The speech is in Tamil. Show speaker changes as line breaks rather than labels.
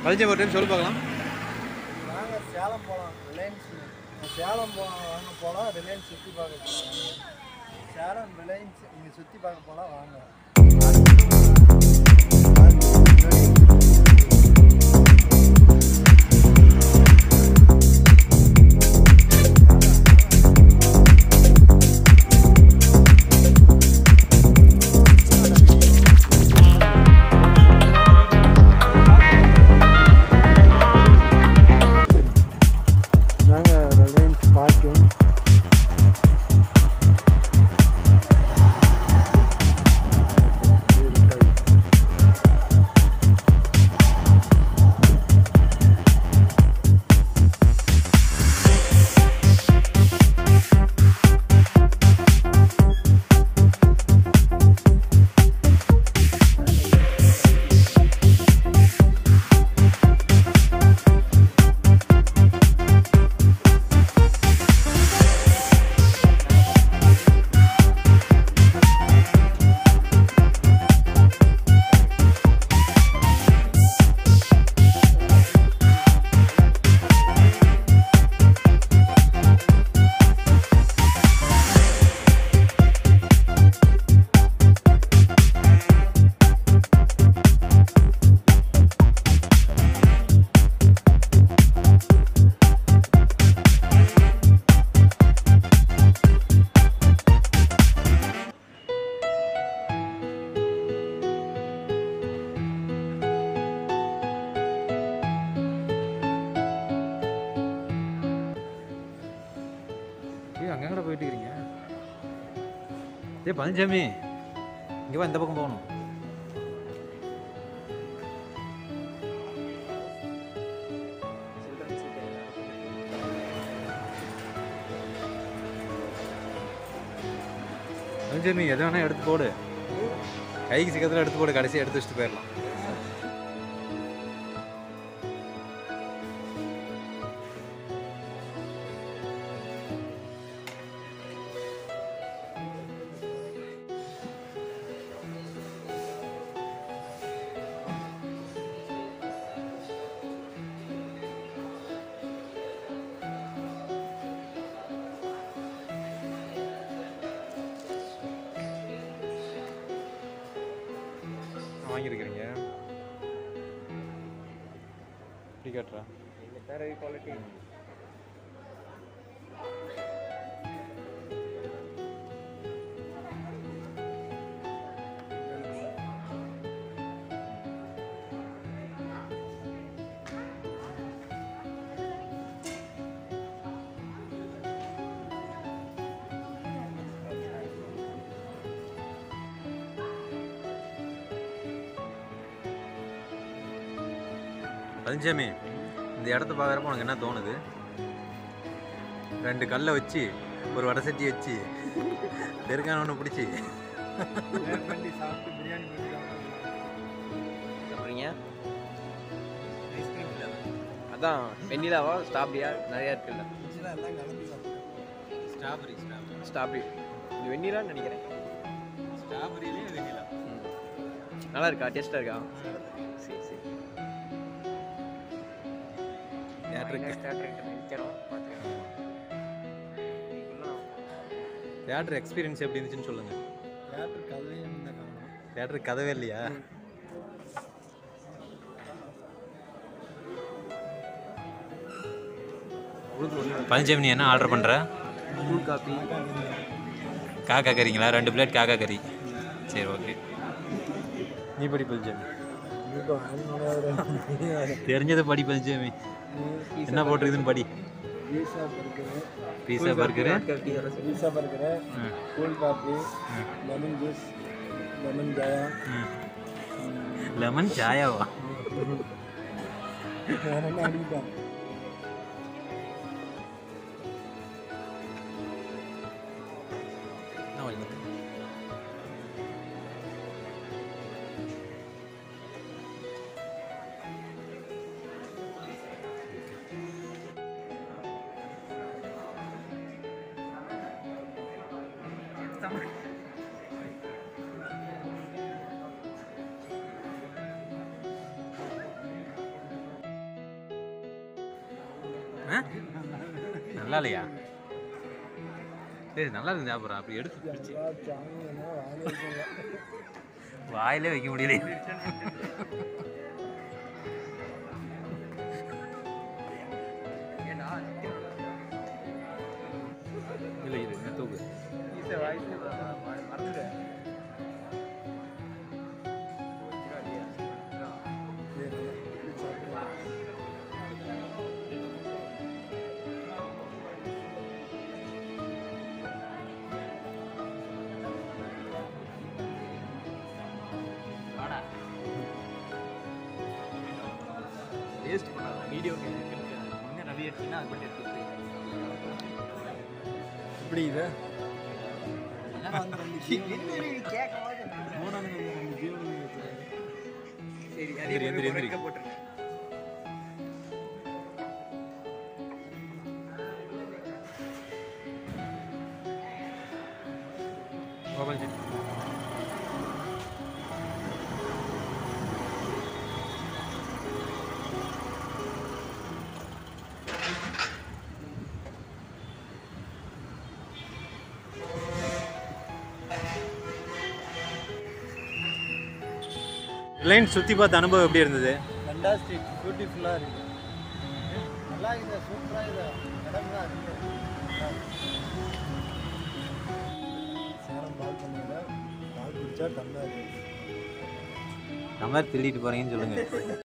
பழனிசாமி ஒரு டைம் சொல்லி பார்க்கலாம்
நாங்கள் சேலம் போகலாம் ரிலையன்ஸ் சேலம் போ வாங்க போகலாம் ரிலையன்ஸ் சுற்றி பார்க்க போகலாம் சேலம் ரிலையன்ஸ் இங்கே சுற்றி பார்க்க போகலாம் வாங்க நாங்கள் ரிலையன்ஸ் பார்க்கிங்
ஏய் அங்கே எங்கடா போயிட்டு இருக்கிறீங்க ஏய் பழனிசாமி இங்கே வா இந்த பக்கம் போகணும் பழனிசாமி எதை வேணா எடுத்து போடு கைக்கு சிக்கத்தில் எடுத்து போடு கடைசியாக எடுத்து வச்சுட்டு போயிடலாம் வாங்கியிருக்கிறீங்க இப்படி கேட்டுறா
வேறு குவாலிட்டி
பழனிசாமி இந்த இடத்த பார்க்குறப்ப உனக்கு என்ன தோணுது ரெண்டு கல்லை வச்சு ஒரு வடை சட்டி வச்சு தெருக்கான ஒன்று பிடிச்சி
பண்ணி சாப்பிட்டு பிரியாணி பண்ணி
சாப்பிட்றீங்க
ஐஸ்கிரீம் இல்லை
அதான் வெண்ணிலாவா ஸ்ட்ராபெரியா நிறையா இருக்குல்ல
எல்லாம் கலந்து சாப்பிடுவேன்
ஸ்ட்ராபெரி ஸ்ட்ராபெரி
ஸ்ட்ராபெரி இது வெண்ணிலான்னு நினைக்கிறேன்
ஸ்ட்ராபெரியிலே வெண்ணிலா
ம். நல்லா இருக்கா டேஸ்ட்டாக இருக்கா சரி சரி
தேட்டருக்கு
நிற்கிறோம் பார்த்துக்கலாம்
தேட்டர் எக்ஸ்பீரியன்ஸ் எப்படி இருந்துச்சுன்னு சொல்லுங்கள்
தேட்டர் கதையும் தான் காணும்
தேட்டருக்கு கதவே இல்லையா பழனிசாமி நீ என்ன ஆர்டர் பண்ணுற
கூல் காஃபி
காக்கா கறிங்களா ரெண்டு பிளேட் காக்கா கறி சரி ஓகே நீ படி பழனிசாமி
இப்போ அவனோட
தெரிஞ்சதை படி பழனிசாமி என்ன போட்டிருக்குதுன்னு படி
pizza burger
pizza burger
pizza burger cool coffee lemon juice lemon ஜாயா
லெமன் சாயாவா
வேற என்ன அடிக்கிட்டான்
என்ன வழி இருக்கு? ஆ? நல்லா இல்லையா சரி நல்லா இருக்கு சாப்பிட்றேன் அப்படி எடுத்து பிடிச்சி வாயிலே வைக்க முடியல இல்லை இது என்ன தூக்கு
வேஸ்ட் பண்ணாத வீடியோ முன்னே ரவி எடுத்தீங்கன்னா அது பண்ணி எடுத்து
இப்படி இது
சரி
எந்திரி, எந்திரி, எந்திரி.
போட்டுருங்க
ஓபன் செய் ரிலையன்ஸ் சுற்றி பார்த்த அனுபவம் எப்படி இருந்தது
ஃபண்டாஸ்டிக் பியூட்டிஃபுல்லாக இருக்குது நல்லா இருக்குது சூப்பராக இருக்குது இடம்லாம் இருக்குது சேலம் பால் பண்ணல பால் குடிச்சா டம்ளர்
டம்ளர் திருடிட்டு போகிறீங்கன்னு சொல்லுங்கள்